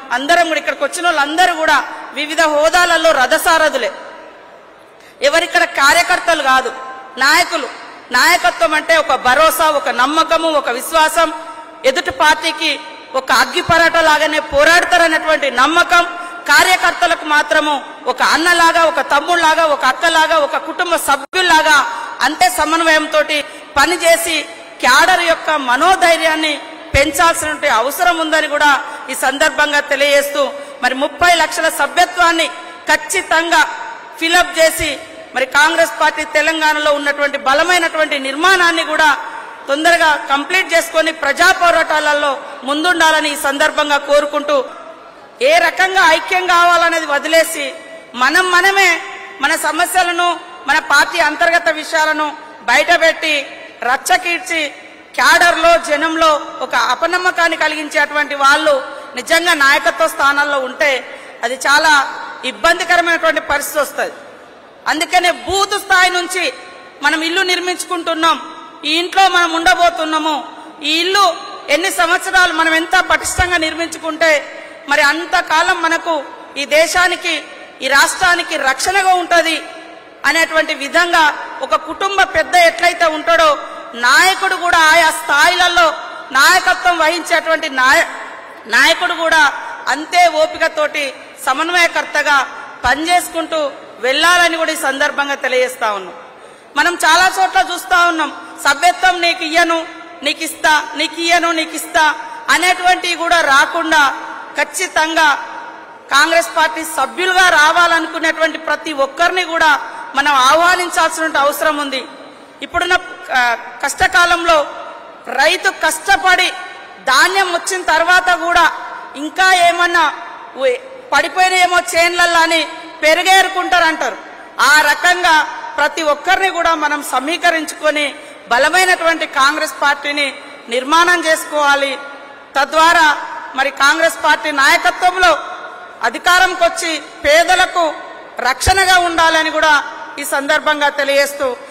అందరం కూడా ఇక్కడికి వచ్చిన వాళ్ళందరూ కూడా వివిధ హోదాలలో రథసారథులే ఎవరిక్కడ కార్యకర్తలు కాదు నాయకులు నాయకత్వం అంటే ఒక భరోసా ఒక నమ్మకము ఒక విశ్వాసం ఎదుటి పార్టీకి ఒక అగ్గిపరాట లాగానే పోరాడతారన్నటువంటి నమ్మకం కార్యకర్తలకు మాత్రము ఒక అన్నలాగా ఒక తమ్ముళ్లాగా ఒక అక్కలాగా ఒక కుటుంబ సభ్యుల్లాగా అంతే సమన్వయంతో పనిచేసి క్యాడర్ యొక్క మనోధైర్యాన్ని పెంచాల్సిన అవసరం ఉందని కూడా ఈ సందర్భంగా తెలియజేస్తూ మరి ముప్పై లక్షల సభ్యత్వాన్ని ఖచ్చితంగా ఫిలప్ చేసి మరి కాంగ్రెస్ పార్టీ తెలంగాణలో ఉన్నటువంటి బలమైనటువంటి నిర్మాణాన్ని కూడా తొందరగా కంప్లీట్ చేసుకొని ప్రజా పోరాటాలలో ముందుండాలని ఈ సందర్భంగా కోరుకుంటూ ఏ రకంగా ఐక్యం కావాలనేది వదిలేసి మనం మనమే మన సమస్యలను మన పార్టీ అంతర్గత విషయాలను బయటపెట్టి రచ్చకీడ్చి క్యాడర్లో జనంలో ఒక అపనమ్మకాన్ని కలిగించేటువంటి వాళ్ళు నిజంగా నాయకత్వ స్థానాల్లో ఉంటే అది చాలా ఇబ్బందికరమైనటువంటి పరిస్థితి వస్తుంది అందుకనే బూత్ స్థాయి నుంచి మనం ఇల్లు నిర్మించుకుంటున్నాం ఈ ఇంట్లో మనం ఉండబోతున్నాము ఈ ఇల్లు ఎన్ని సంవత్సరాలు మనం ఎంత పటిష్టంగా నిర్మించుకుంటే మరి అంతకాలం మనకు ఈ దేశానికి ఈ రాష్ట్రానికి రక్షణగా ఉంటది అనేటువంటి విధంగా ఒక కుటుంబ పెద్ద ఎట్లయితే ఉంటాడో నాయకుడు కూడా ఆయా స్థాయిలలో నాయకత్వం వహించేటువంటి నాయ నాయకుడు కూడా అంతే ఓపికతోటి సమన్వయకర్తగా పనిచేసుకుంటూ వెళ్ళాలని కూడా ఈ సందర్భంగా తెలియజేస్తా ఉన్నాం మనం చాలా చోట్ల చూస్తా ఉన్నాం సభ్యత్వం నీకు ఇయ్యను నీకు ఇస్తా నీకు ఇయ్యను నీకు ఇస్తా అనేటువంటివి కూడా రాకుండా ఖచ్చితంగా కాంగ్రెస్ పార్టీ సభ్యులుగా రావాలనుకునేటువంటి ప్రతి ఒక్కరిని కూడా మనం ఆహ్వానించాల్సిన అవసరం ఉంది ఇప్పుడున్న ఆ, కష్టకాలంలో రైతు కష్టపడి ధాన్యం వచ్చిన తర్వాత కూడా ఇంకా ఏమన్నా ఉయ్- పడిపోయినేమో చేన్లల్లో అని పెరిగేరుకుంటారంటారు ఆ రకంగా ప్రతి ఒక్కరిని కూడా మనం సమీకరించుకొని బలమైనటువంటి కాంగ్రెస్ పార్టీని నిర్మాణం చేసుకోవాలి తద్వారా మరి కాంగ్రెస్ పార్టీ నాయకత్వంలో అధికారంకి వచ్చి పేదలకు రక్షణగా ఉండాలని కూడా ఈ సందర్భంగా తెలియజేస్తూ